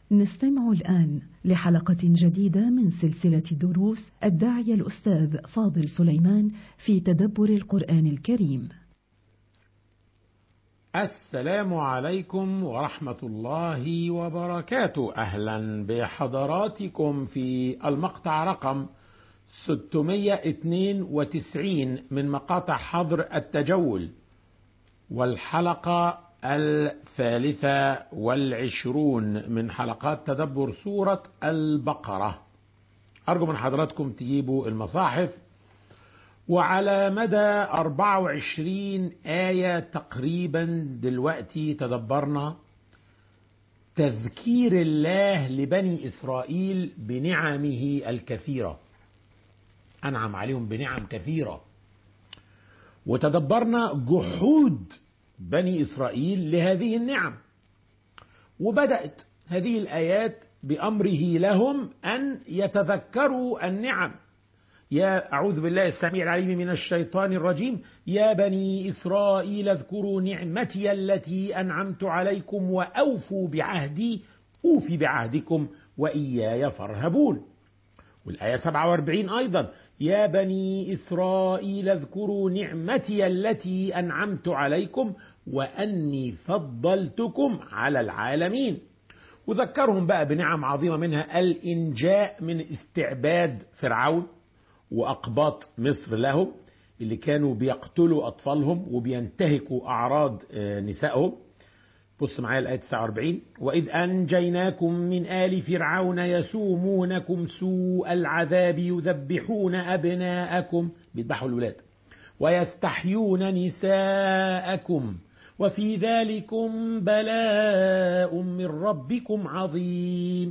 نستمع الآن لحلقة جديدة من سلسلة دروس الداعية الأستاذ فاضل سليمان في تدبر القرآن الكريم. السلام عليكم ورحمة الله وبركاته أهلا بحضراتكم في المقطع رقم 692 من مقاطع حظر التجول والحلقة الثالثة والعشرون من حلقات تدبر سورة البقرة أرجو من حضراتكم تجيبوا المصاحف وعلى مدى 24 آية تقريبا دلوقتي تدبرنا تذكير الله لبني إسرائيل بنعمه الكثيرة أنعم عليهم بنعم كثيرة وتدبرنا جحود بني إسرائيل لهذه النعم وبدأت هذه الآيات بأمره لهم أن يتذكروا النعم يا أعوذ بالله السميع العليم من الشيطان الرجيم يا بني إسرائيل اذكروا نعمتي التي أنعمت عليكم وأوفوا بعهدي أوفي بعهدكم وإياي فارهبون والآية 47 أيضا يا بني إسرائيل اذكروا نعمتي التي أنعمت عليكم وأني فضلتكم على العالمين وذكرهم بقى بنعم عظيمة منها الإنجاء من استعباد فرعون وأقباط مصر لهم اللي كانوا بيقتلوا أطفالهم وبينتهكوا أعراض نسائهم بص معايا الآية 49 وإذ أنجيناكم من آل فرعون يسومونكم سوء العذاب يذبحون أبناءكم بيذبحوا الولاد ويستحيون نساءكم وفي ذلكم بلاء من ربكم عظيم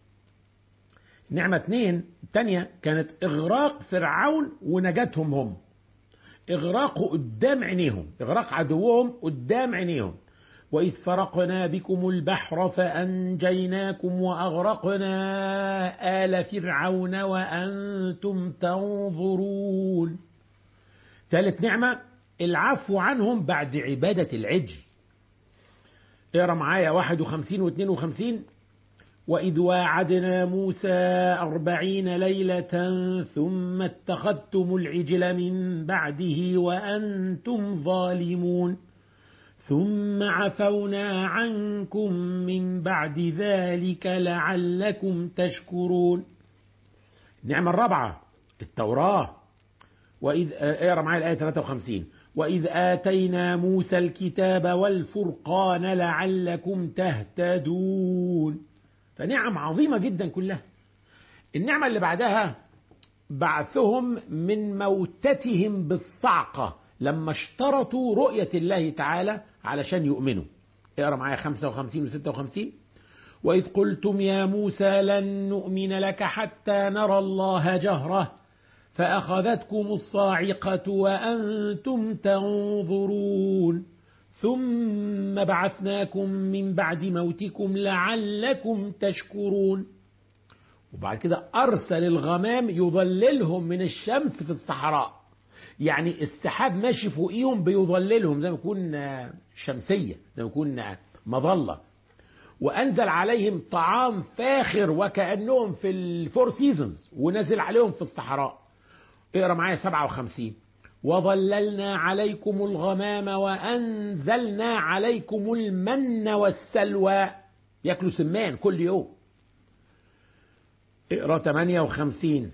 نعمة اثنين الثانية كانت إغراق فرعون ونجاتهم هم إغراقه قدام عينيهم إغراق عدوهم قدام عينيهم وإذ فرقنا بكم البحر فأنجيناكم وأغرقنا آل فرعون وأنتم تنظرون ثالث نعمة العفو عنهم بعد عبادة العجل اقرا معايا 51 و 52 وإذ واعدنا موسى أربعين ليلة ثم اتخذتم العجل من بعده وأنتم ظالمون ثم عفونا عنكم من بعد ذلك لعلكم تشكرون النعمة الرابعة التوراة وإذ اقرا معايا الآية 53 وإذ آتينا موسى الكتاب والفرقان لعلكم تهتدون فنعم عظيمة جدا كلها النعمة اللي بعدها بعثهم من موتتهم بالصعقة لما اشترطوا رؤية الله تعالى علشان يؤمنوا اقرا معايا 55 و 56 وإذ قلتم يا موسى لن نؤمن لك حتى نرى الله جهرة فأخذتكم الصاعقة وأنتم تنظرون ثم بعثناكم من بعد موتكم لعلكم تشكرون وبعد كده أرسل الغمام يظللهم من الشمس في الصحراء يعني السحاب ماشي فوقيهم بيظللهم زي ما يكون شمسية زي ما يكون مظلة وأنزل عليهم طعام فاخر وكأنهم في الفور سيزونز ونزل عليهم في الصحراء اقرا معايا 57 وظللنا عليكم الغمام وأنزلنا عليكم المن والسلوى ياكلوا سمان كل يوم اقرا 58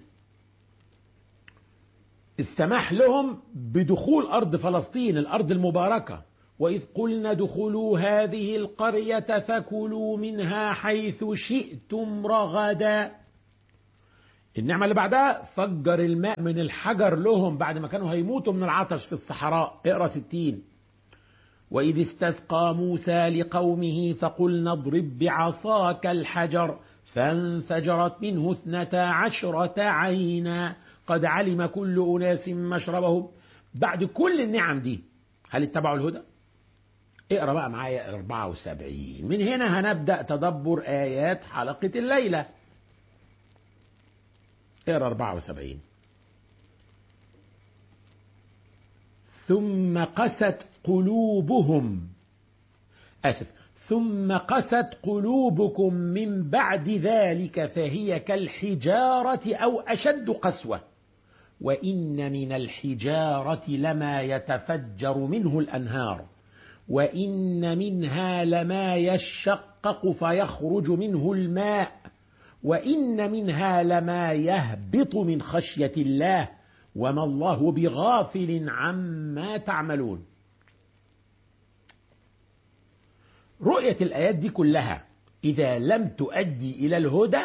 السماح لهم بدخول أرض فلسطين الأرض المباركة وإذ قلنا ادخلوا هذه القرية فكلوا منها حيث شئتم رغدا النعمة اللي بعدها فجر الماء من الحجر لهم بعد ما كانوا هيموتوا من العطش في الصحراء اقرا ستين وإذ استسقى موسى لقومه فقلنا اضرب بعصاك الحجر فانفجرت منه اثنتا عشرة عينا قد علم كل أناس مشربهم بعد كل النعم دي هل اتبعوا الهدى؟ اقرا بقى معايا 74 من هنا هنبدأ تدبر آيات حلقة الليلة اقرا 74 ثم قست قلوبهم اسف ثم قست قلوبكم من بعد ذلك فهي كالحجارة أو أشد قسوة وإن من الحجارة لما يتفجر منه الأنهار وإن منها لما يشقق فيخرج منه الماء وإن منها لما يهبط من خشية الله وما الله بغافل عما تعملون رؤية الآيات دي كلها إذا لم تؤدي إلى الهدى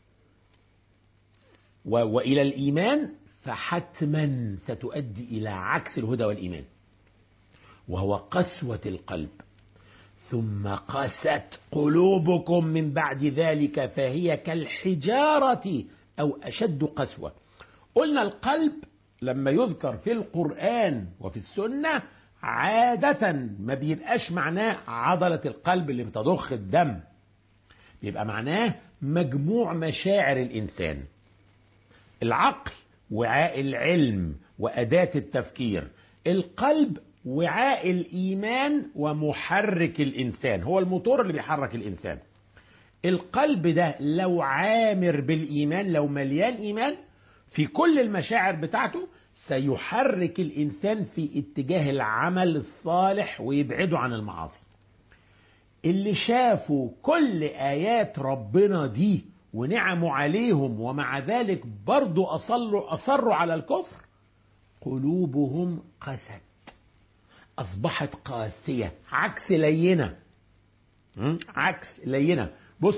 وإلى الإيمان فحتما ستؤدي إلى عكس الهدى والإيمان وهو قسوة القلب ثم قست قلوبكم من بعد ذلك فهي كالحجارة أو أشد قسوة قلنا القلب لما يذكر في القرآن وفي السنة عادة ما بيبقاش معناه عضلة القلب اللي بتضخ الدم بيبقى معناه مجموع مشاعر الإنسان العقل وعاء العلم وأداة التفكير القلب وعاء الإيمان ومحرك الإنسان هو الموتور اللي بيحرك الإنسان القلب ده لو عامر بالإيمان لو مليان إيمان في كل المشاعر بتاعته سيحرك الإنسان في اتجاه العمل الصالح ويبعده عن المعاصي اللي شافوا كل آيات ربنا دي ونعموا عليهم ومع ذلك برضو أصروا, أصروا على الكفر قلوبهم قست أصبحت قاسية عكس لينة عكس لينة بص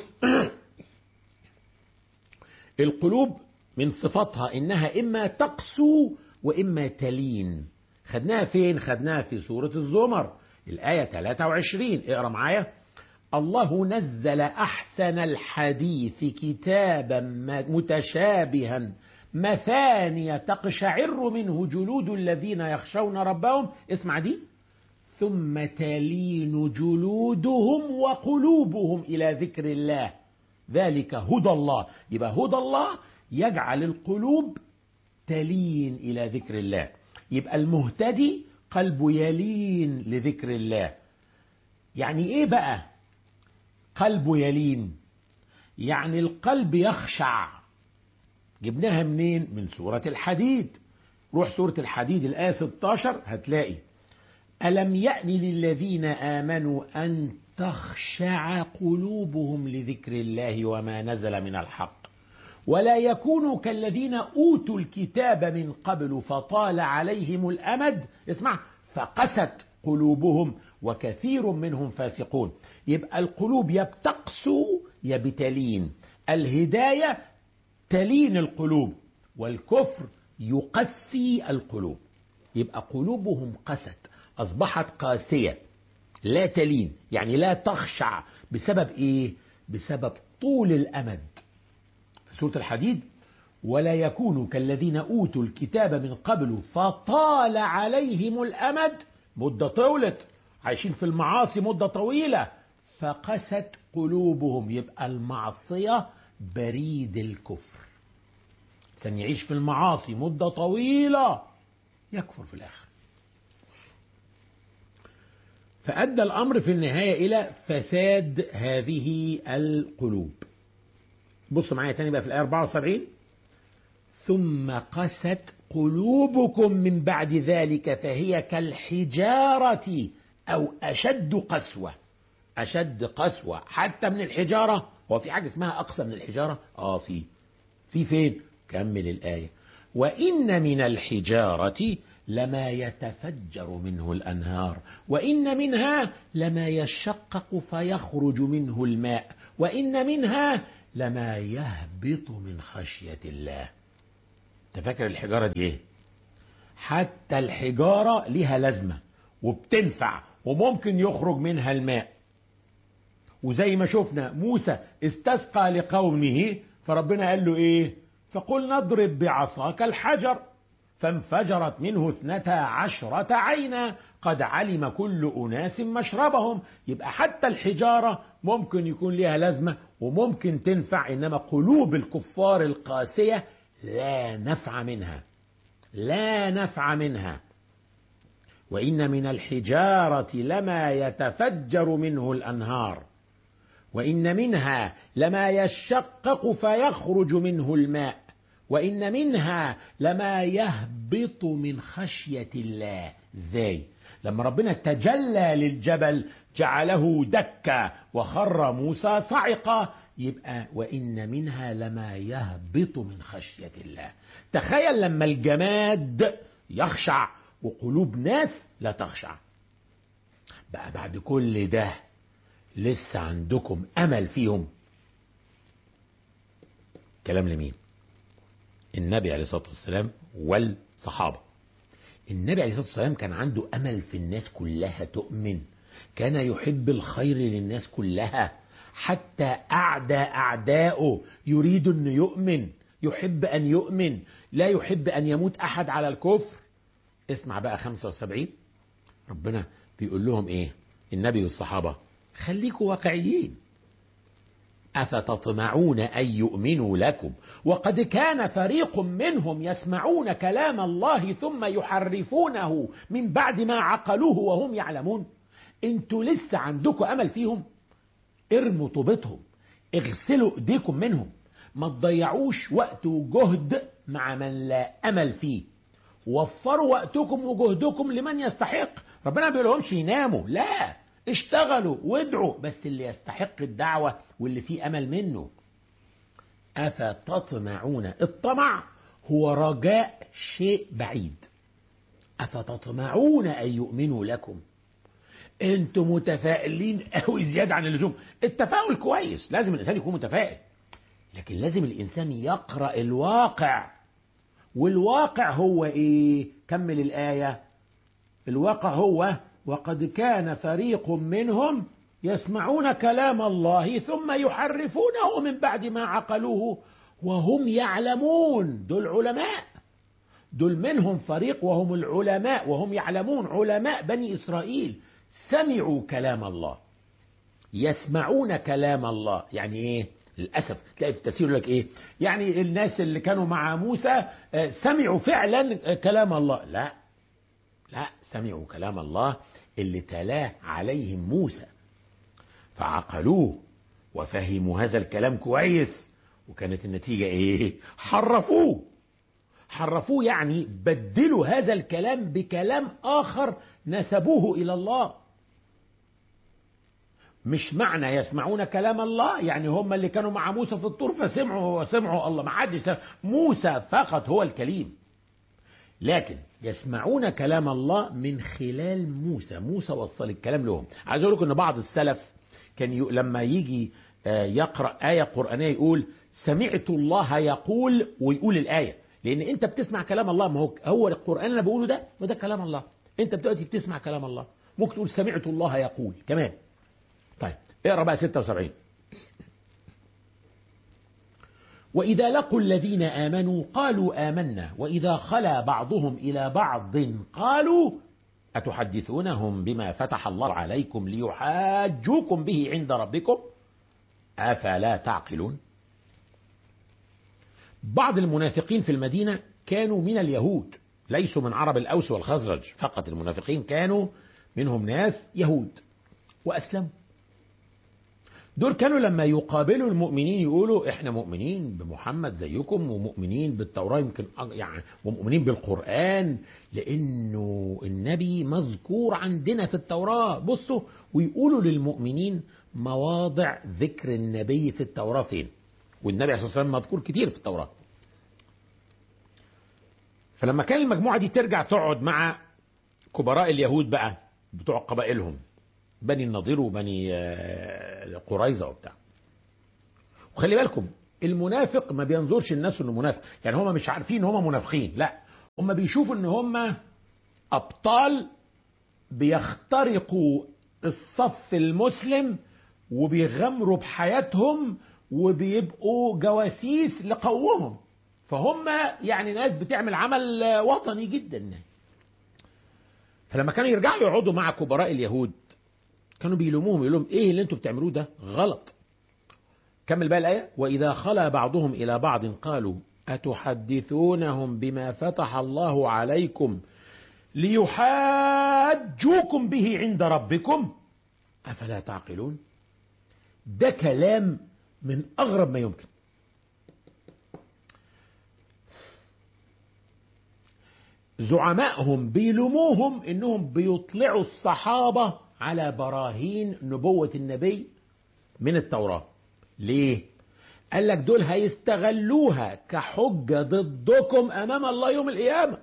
القلوب من صفاتها إنها إما تقسو وإما تلين خدناها فين خدناها في سورة الزمر الآية 23 اقرأ معايا الله نزل أحسن الحديث كتابا متشابها مثانية تقشعر منه جلود الذين يخشون ربهم اسمع دي ثم تلين جلودهم وقلوبهم إلى ذكر الله ذلك هدى الله يبقى هدى الله يجعل القلوب تلين إلى ذكر الله يبقى المهتدي قلبه يلين لذكر الله يعني ايه بقى قلبه يلين يعني القلب يخشع جبناها منين من سورة الحديد روح سورة الحديد الآية 16 هتلاقي ألم يأن للذين آمنوا أن تخشع قلوبهم لذكر الله وما نزل من الحق ولا يكونوا كالذين أوتوا الكتاب من قبل فطال عليهم الأمد اسمع فقست قلوبهم وكثير منهم فاسقون يبقى القلوب يا بتقسو يا بتلين الهداية تلين القلوب والكفر يقسي القلوب يبقى قلوبهم قست أصبحت قاسية لا تلين يعني لا تخشع بسبب إيه بسبب طول الأمد في سورة الحديد ولا يكونوا كالذين أوتوا الكتاب من قبل فطال عليهم الأمد مدة طولت عايشين في المعاصي مدة طويلة فقست قلوبهم يبقى المعصية بريد الكفر سن يعيش في المعاصي مدة طويلة يكفر في الآخر فأدى الأمر في النهاية إلى فساد هذه القلوب بص معايا تاني بقى في الآية 74 ثم قست قلوبكم من بعد ذلك فهي كالحجارة أو أشد قسوة أشد قسوة حتى من الحجارة هو في حاجة اسمها أقسى من الحجارة آه في في فين كمل الآية وإن من الحجارة لما يتفجر منه الأنهار وإن منها لما يشقق فيخرج منه الماء وإن منها لما يهبط من خشية الله انت فاكر الحجارة دي ايه حتى الحجارة لها لازمة وبتنفع وممكن يخرج منها الماء وزي ما شفنا موسى استسقى لقومه فربنا قال له ايه فقل نضرب بعصاك الحجر فانفجرت منه اثنتا عشرة عينا قد علم كل أناس مشربهم يبقى حتى الحجارة ممكن يكون لها لازمة وممكن تنفع إنما قلوب الكفار القاسية لا نفع منها لا نفع منها وإن من الحجارة لما يتفجر منه الأنهار وإن منها لما يشقق فيخرج منه الماء وإن منها لما يهبط من خشية الله ازاي لما ربنا تجلى للجبل جعله دكا وخر موسى صعقا يبقى وإن منها لما يهبط من خشية الله تخيل لما الجماد يخشع وقلوب ناس لا تخشع بقى بعد كل ده لسه عندكم أمل فيهم كلام لمين النبي عليه الصلاة والسلام والصحابة النبي عليه الصلاة والسلام كان عنده أمل في الناس كلها تؤمن كان يحب الخير للناس كلها حتى أعدى أعداؤه يريد أن يؤمن يحب أن يؤمن لا يحب أن يموت أحد على الكفر اسمع بقى 75 ربنا بيقول لهم إيه النبي والصحابة خليكوا واقعيين أفتطمعون أن يؤمنوا لكم وقد كان فريق منهم يسمعون كلام الله ثم يحرفونه من بعد ما عقلوه وهم يعلمون انتوا لسه عندكم أمل فيهم ارموا طوبتهم اغسلوا ايديكم منهم ما تضيعوش وقت وجهد مع من لا امل فيه وفروا وقتكم وجهدكم لمن يستحق ربنا ما بيقولهمش يناموا لا اشتغلوا وادعوا بس اللي يستحق الدعوة واللي فيه امل منه افتطمعون الطمع هو رجاء شيء بعيد افتطمعون ان يؤمنوا لكم انتوا متفائلين قوي زياده عن اللزوم التفاؤل كويس لازم الانسان يكون متفائل لكن لازم الانسان يقرا الواقع والواقع هو ايه كمل الايه الواقع هو وقد كان فريق منهم يسمعون كلام الله ثم يحرفونه من بعد ما عقلوه وهم يعلمون دول علماء دول منهم فريق وهم العلماء وهم يعلمون علماء بني اسرائيل سمعوا كلام الله يسمعون كلام الله يعني ايه للاسف تلاقي في التفسير يقول لك ايه يعني الناس اللي كانوا مع موسى سمعوا فعلا كلام الله لا لا سمعوا كلام الله اللي تلاه عليهم موسى فعقلوه وفهموا هذا الكلام كويس وكانت النتيجة ايه حرفوه حرفوه يعني بدلوا هذا الكلام بكلام آخر نسبوه إلى الله مش معنى يسمعون كلام الله يعني هم اللي كانوا مع موسى في الطور فسمعوا وسمعوا الله ما حدش موسى فقط هو الكليم لكن يسمعون كلام الله من خلال موسى موسى وصل الكلام لهم عايز اقول لكم ان بعض السلف كان ي... لما يجي يقرا ايه قرانيه يقول سمعت الله يقول ويقول الايه لان انت بتسمع كلام الله ما هو هو القران اللي بقوله ده ما ده كلام الله انت دلوقتي بتسمع كلام الله ممكن تقول سمعت الله يقول كمان طيب اقرا بقى 76 وإذا لقوا الذين آمنوا قالوا آمنا وإذا خلا بعضهم إلى بعض قالوا أتحدثونهم بما فتح الله عليكم ليحاجوكم به عند ربكم أفلا تعقلون بعض المنافقين في المدينة كانوا من اليهود ليسوا من عرب الأوس والخزرج فقط المنافقين كانوا منهم ناس يهود وأسلموا دول كانوا لما يقابلوا المؤمنين يقولوا احنا مؤمنين بمحمد زيكم ومؤمنين بالتوراة يمكن يعني ومؤمنين بالقرآن لأنه النبي مذكور عندنا في التوراة بصوا ويقولوا للمؤمنين مواضع ذكر النبي في التوراة فين والنبي عليه الصلاة والسلام مذكور كتير في التوراة فلما كان المجموعة دي ترجع تقعد مع كبراء اليهود بقى بتوع قبائلهم بني النضير وبني قريظة وبتاع وخلي بالكم المنافق ما بينظرش الناس انه منافق يعني هم مش عارفين ان هم منافقين لا هم بيشوفوا ان هم ابطال بيخترقوا الصف المسلم وبيغامروا بحياتهم وبيبقوا جواسيس لقومهم فهم يعني ناس بتعمل عمل وطني جدا فلما كانوا يرجعوا يقعدوا مع كبراء اليهود كانوا بيلوموهم يقول لهم ايه اللي انتوا بتعملوه ده غلط كمل بقى الايه واذا خلا بعضهم الى بعض قالوا اتحدثونهم بما فتح الله عليكم ليحاجوكم به عند ربكم أفلا تعقلون ده كلام من أغرب ما يمكن زعمائهم بيلوموهم انهم بيطلعوا الصحابة على براهين نبوة النبي من التوراة ليه قال لك دول هيستغلوها كحجة ضدكم امام الله يوم القيامة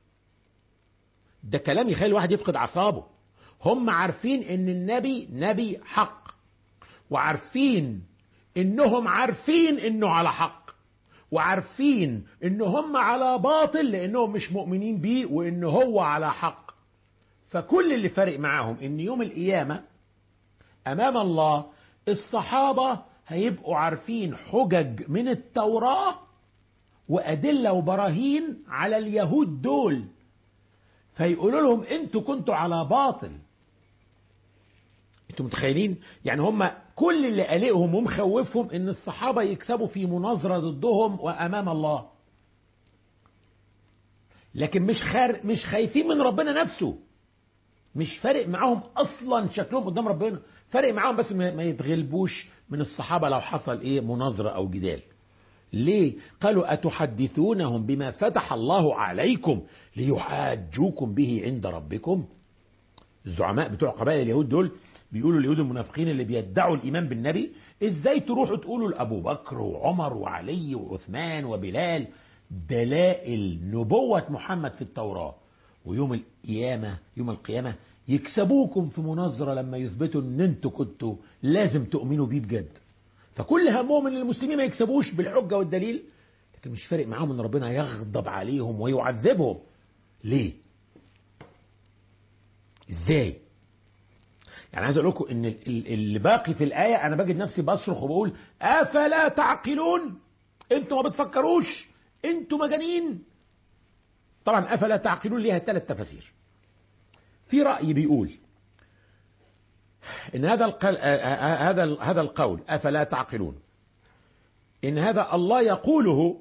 ده كلام يخلي الواحد يفقد اعصابه هم عارفين ان النبي نبي حق وعارفين انهم عارفين انه على حق وعارفين ان هم على باطل لانهم مش مؤمنين بيه وان هو على حق فكل اللي فارق معاهم ان يوم القيامة امام الله الصحابة هيبقوا عارفين حجج من التوراة وادلة وبراهين على اليهود دول فيقولوا لهم انتوا كنتوا على باطل انتوا متخيلين يعني هم كل اللي قلقهم ومخوفهم ان الصحابة يكسبوا في مناظرة ضدهم وامام الله لكن مش خار مش خايفين من ربنا نفسه مش فارق معاهم اصلا شكلهم قدام ربنا فارق معاهم بس ما يتغلبوش من الصحابة لو حصل ايه مناظرة او جدال ليه قالوا أتحدثونهم بما فتح الله عليكم ليحاجوكم به عند ربكم الزعماء بتوع قبائل اليهود دول بيقولوا اليهود المنافقين اللي بيدعوا الإيمان بالنبي إزاي تروحوا تقولوا لأبو بكر وعمر وعلي وعثمان وبلال دلائل نبوة محمد في التوراة ويوم القيامة يوم القيامة يكسبوكم في مناظرة لما يثبتوا ان انتوا كنتوا لازم تؤمنوا بيه بجد فكل همهم ان المسلمين ما يكسبوش بالحجة والدليل لكن مش فارق معاهم ان ربنا يغضب عليهم ويعذبهم ليه ازاي يعني عايز اقول لكم ان اللي باقي في الايه انا بجد نفسي بصرخ وبقول افلا تعقلون انتوا ما بتفكروش انتوا مجانين طبعا افلا تعقلون ليها ثلاث تفاسير في راي بيقول ان هذا القل... هذا هذا القول افلا تعقلون ان هذا الله يقوله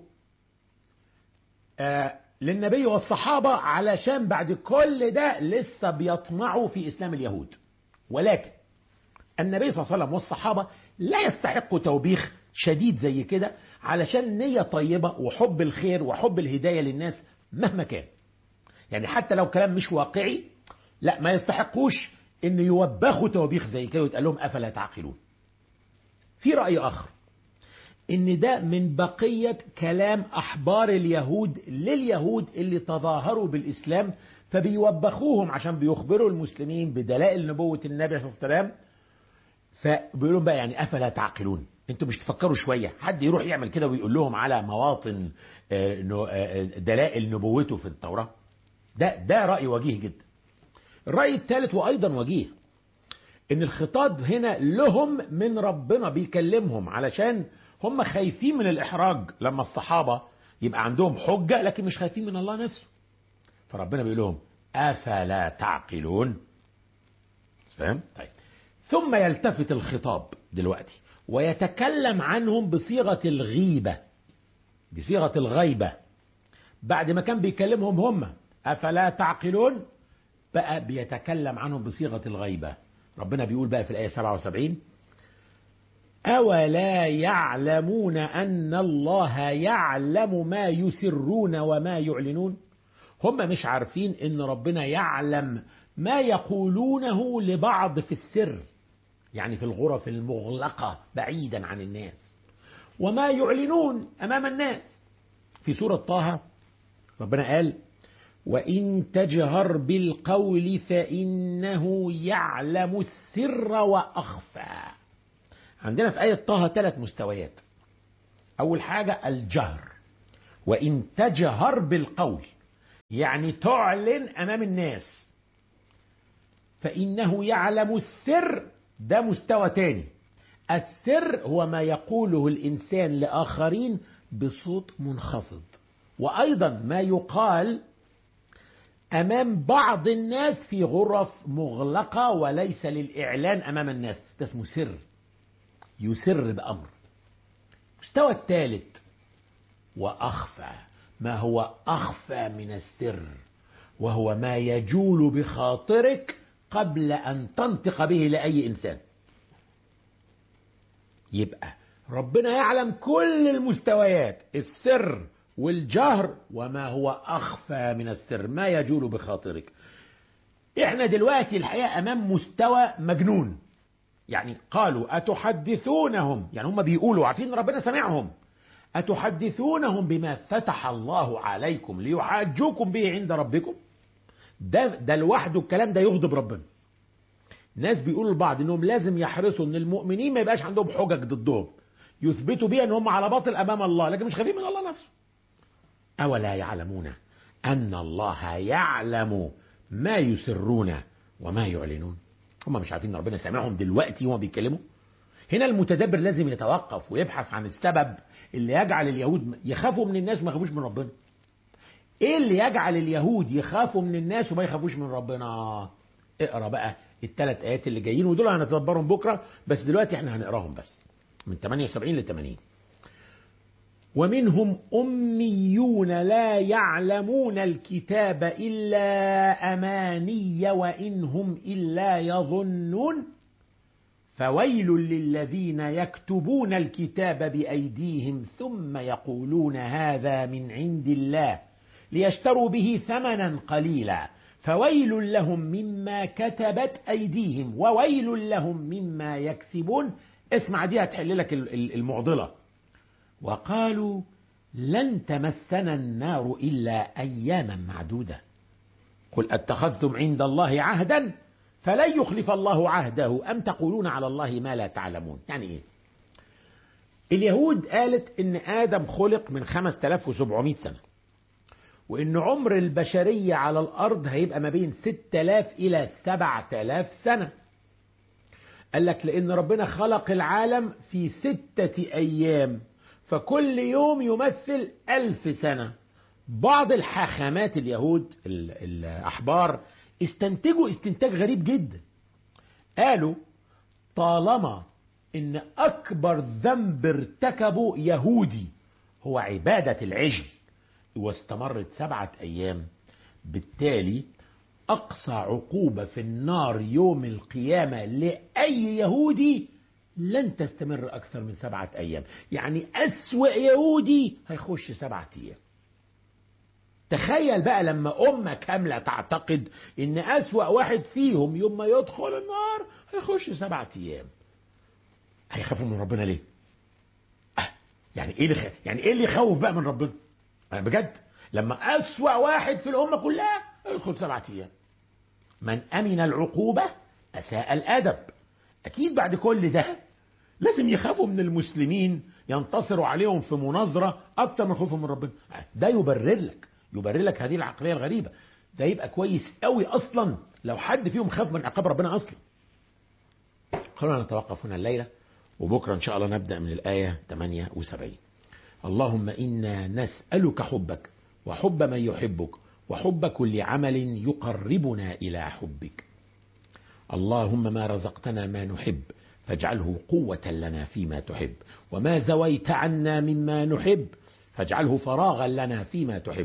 للنبي والصحابه علشان بعد كل ده لسه بيطمعوا في اسلام اليهود ولكن النبي صلى الله عليه وسلم والصحابه لا يستحقوا توبيخ شديد زي كده علشان نيه طيبه وحب الخير وحب الهدايه للناس مهما كان يعني حتى لو كلام مش واقعي لا ما يستحقوش ان يوبخوا توبيخ زي كده ويتقال لهم افلا تعقلون في راي اخر ان ده من بقيه كلام احبار اليهود لليهود اللي تظاهروا بالاسلام فبيوبخوهم عشان بيخبروا المسلمين بدلائل نبوه النبي صلى الله عليه وسلم فبيقولوا بقى يعني افلا تعقلون انتوا مش تفكروا شويه حد يروح يعمل كده ويقول لهم على مواطن دلائل نبوته في التوراه ده ده راي وجيه جدا الرأي الثالث وأيضا وجيه إن الخطاب هنا لهم من ربنا بيكلمهم علشان هم خايفين من الإحراج لما الصحابة يبقى عندهم حجة لكن مش خايفين من الله نفسه فربنا بيقول لهم أفلا تعقلون فاهم؟ طيب ثم يلتفت الخطاب دلوقتي ويتكلم عنهم بصيغة الغيبة بصيغة الغيبة بعد ما كان بيكلمهم هم أفلا تعقلون بقى بيتكلم عنهم بصيغة الغيبة ربنا بيقول بقى في الآية 77 أولا يعلمون أن الله يعلم ما يسرون وما يعلنون هم مش عارفين أن ربنا يعلم ما يقولونه لبعض في السر يعني في الغرف المغلقة بعيدا عن الناس وما يعلنون أمام الناس في سورة طه ربنا قال وإن تجهر بالقول فإنه يعلم السر وأخفى عندنا في آية طه ثلاث مستويات أول حاجة الجهر وإن تجهر بالقول يعني تعلن أمام الناس فإنه يعلم السر ده مستوى تاني السر هو ما يقوله الإنسان لآخرين بصوت منخفض وأيضا ما يقال أمام بعض الناس في غرف مغلقة وليس للإعلان أمام الناس ده اسمه سر يسر بأمر المستوى الثالث وأخفى ما هو أخفى من السر وهو ما يجول بخاطرك قبل أن تنطق به لأي إنسان يبقى ربنا يعلم كل المستويات السر والجهر وما هو أخفى من السر ما يجول بخاطرك احنا دلوقتي الحقيقة أمام مستوى مجنون يعني قالوا أتحدثونهم يعني هم بيقولوا عارفين إن ربنا سمعهم أتحدثونهم بما فتح الله عليكم ليحاجوكم به عند ربكم ده ده لوحده الكلام ده يغضب ربنا ناس بيقولوا لبعض انهم لازم يحرصوا ان المؤمنين ما يبقاش عندهم حجج ضدهم يثبتوا بيها ان هم على باطل امام الله لكن مش خايفين من الله نفسه اولا يعلمون ان الله يعلم ما يسرون وما يعلنون هم مش عارفين ان ربنا سامعهم دلوقتي وهم بيتكلموا هنا المتدبر لازم يتوقف ويبحث عن السبب اللي يجعل اليهود يخافوا من الناس وما يخافوش من ربنا ايه اللي يجعل اليهود يخافوا من الناس وما يخافوش من ربنا اقرا بقى الثلاث ايات اللي جايين ودول هنتدبرهم بكره بس دلوقتي احنا هنقراهم بس من 78 ل 80 ومنهم أميون لا يعلمون الكتاب إلا أماني وإن هم إلا يظنون فويل للذين يكتبون الكتاب بأيديهم ثم يقولون هذا من عند الله ليشتروا به ثمنا قليلا فويل لهم مما كتبت أيديهم وويل لهم مما يكسبون اسمع دي هتحل لك المعضلة وقالوا لن تمسنا النار إلا أياما معدودة قل أتخذتم عند الله عهدا فلن يخلف الله عهده أم تقولون على الله ما لا تعلمون يعني إيه اليهود قالت إن آدم خلق من 5700 سنة وإن عمر البشرية على الأرض هيبقى ما بين 6000 إلى 7000 سنة قال لك لأن ربنا خلق العالم في ستة أيام فكل يوم يمثل ألف سنة بعض الحاخامات اليهود الأحبار استنتجوا استنتاج غريب جدا قالوا طالما ان اكبر ذنب ارتكبه يهودي هو عبادة العجل واستمرت سبعة ايام بالتالي اقصى عقوبة في النار يوم القيامة لاي يهودي لن تستمر اكثر من سبعة ايام يعني اسوأ يهودي هيخش سبعة ايام تخيل بقى لما أمة كاملة تعتقد إن أسوأ واحد فيهم يوم ما يدخل النار هيخش سبعة أيام هيخافوا من ربنا ليه؟ أه يعني إيه اللي يعني إيه اللي يخوف بقى من ربنا؟ أه بجد لما أسوأ واحد في الأمة كلها يدخل سبعة أيام من أمن العقوبة أساء الأدب أكيد بعد كل ده لازم يخافوا من المسلمين ينتصروا عليهم في مناظرة أكتر من خوفهم من ربنا ده يبرر لك يبرر لك هذه العقليه الغريبه ده يبقى كويس قوي اصلا لو حد فيهم خاف من عقاب ربنا اصلا خلونا نتوقف هنا الليله وبكره ان شاء الله نبدا من الايه 78 اللهم انا نسالك حبك وحب من يحبك وحب كل عمل يقربنا الى حبك اللهم ما رزقتنا ما نحب فاجعله قوه لنا فيما تحب وما زويت عنا مما نحب فاجعله فراغا لنا فيما تحب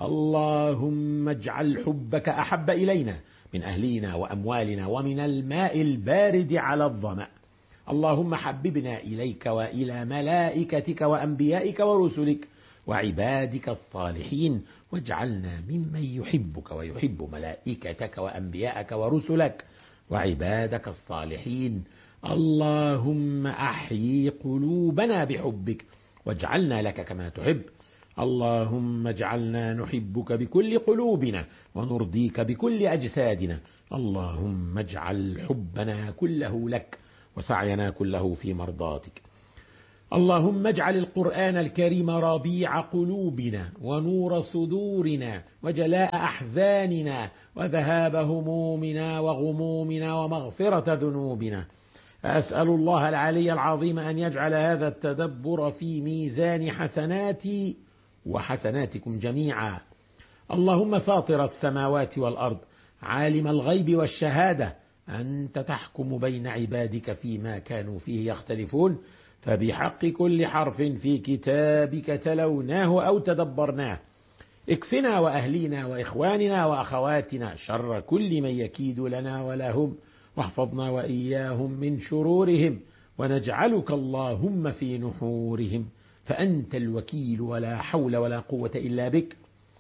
اللهم اجعل حبك احب الينا من اهلينا واموالنا ومن الماء البارد على الظما اللهم حببنا اليك والى ملائكتك وانبيائك ورسلك وعبادك الصالحين واجعلنا ممن يحبك ويحب ملائكتك وانبيائك ورسلك وعبادك الصالحين اللهم احيي قلوبنا بحبك واجعلنا لك كما تحب اللهم اجعلنا نحبك بكل قلوبنا ونرضيك بكل اجسادنا اللهم اجعل حبنا كله لك وسعينا كله في مرضاتك اللهم اجعل القران الكريم ربيع قلوبنا ونور صدورنا وجلاء احزاننا وذهاب همومنا وغمومنا ومغفره ذنوبنا أسأل الله العلي العظيم أن يجعل هذا التدبر في ميزان حسناتي وحسناتكم جميعا اللهم فاطر السماوات والأرض عالم الغيب والشهادة أنت تحكم بين عبادك فيما كانوا فيه يختلفون فبحق كل حرف في كتابك تلوناه أو تدبرناه اكفنا وأهلينا وإخواننا وأخواتنا شر كل من يكيد لنا ولهم واحفظنا وإياهم من شرورهم ونجعلك اللهم في نحورهم فأنت الوكيل ولا حول ولا قوة إلا بك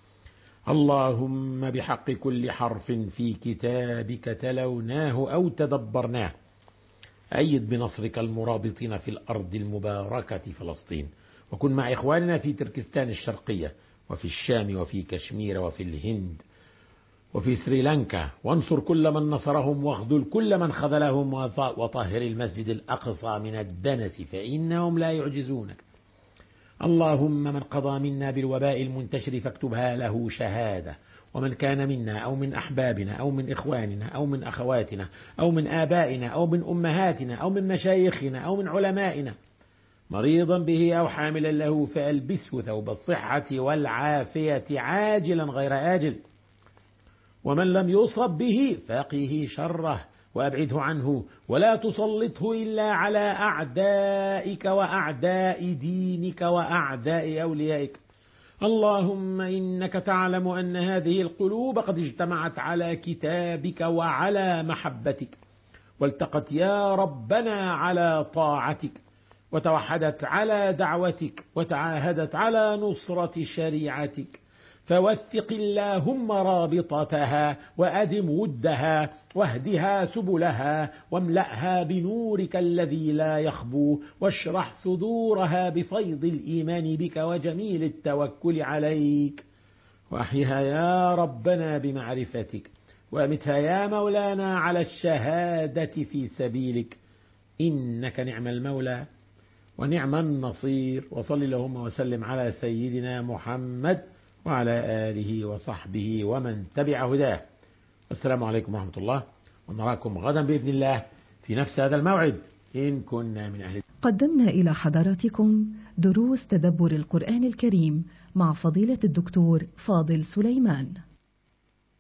اللهم بحق كل حرف في كتابك تلوناه أو تدبرناه أيد بنصرك المرابطين في الأرض المباركة فلسطين وكن مع إخواننا في تركستان الشرقية وفي الشام وفي كشمير وفي الهند وفي سريلانكا وانصر كل من نصرهم واخذل كل من خذلهم وطهر المسجد الأقصى من الدنس فإنهم لا يعجزونك اللهم من قضى منا بالوباء المنتشر فاكتبها له شهادة ومن كان منا أو من أحبابنا أو من إخواننا أو من أخواتنا أو من آبائنا أو من أمهاتنا أو من مشايخنا أو من علمائنا مريضا به أو حاملا له فألبسه ثوب الصحة والعافية عاجلا غير آجل ومن لم يصب به فقه شره وأبعده عنه ولا تسلطه إلا على أعدائك وأعداء دينك وأعداء أوليائك اللهم إنك تعلم أن هذه القلوب قد اجتمعت على كتابك وعلى محبتك والتقت يا ربنا على طاعتك وتوحدت على دعوتك وتعاهدت على نصرة شريعتك فوثق اللهم رابطتها وأدم ودها واهدها سبلها واملأها بنورك الذي لا يخبو واشرح صدورها بفيض الإيمان بك وجميل التوكل عليك وأحيها يا ربنا بمعرفتك وأمتها يا مولانا على الشهادة في سبيلك إنك نعم المولى ونعم النصير وصل اللهم وسلم على سيدنا محمد وعلى آله وصحبه ومن تبع هداه السلام عليكم ورحمة الله ونراكم غدا بإذن الله في نفس هذا الموعد إن كنا من أهل قدمنا إلى حضراتكم دروس تدبر القرآن الكريم مع فضيلة الدكتور فاضل سليمان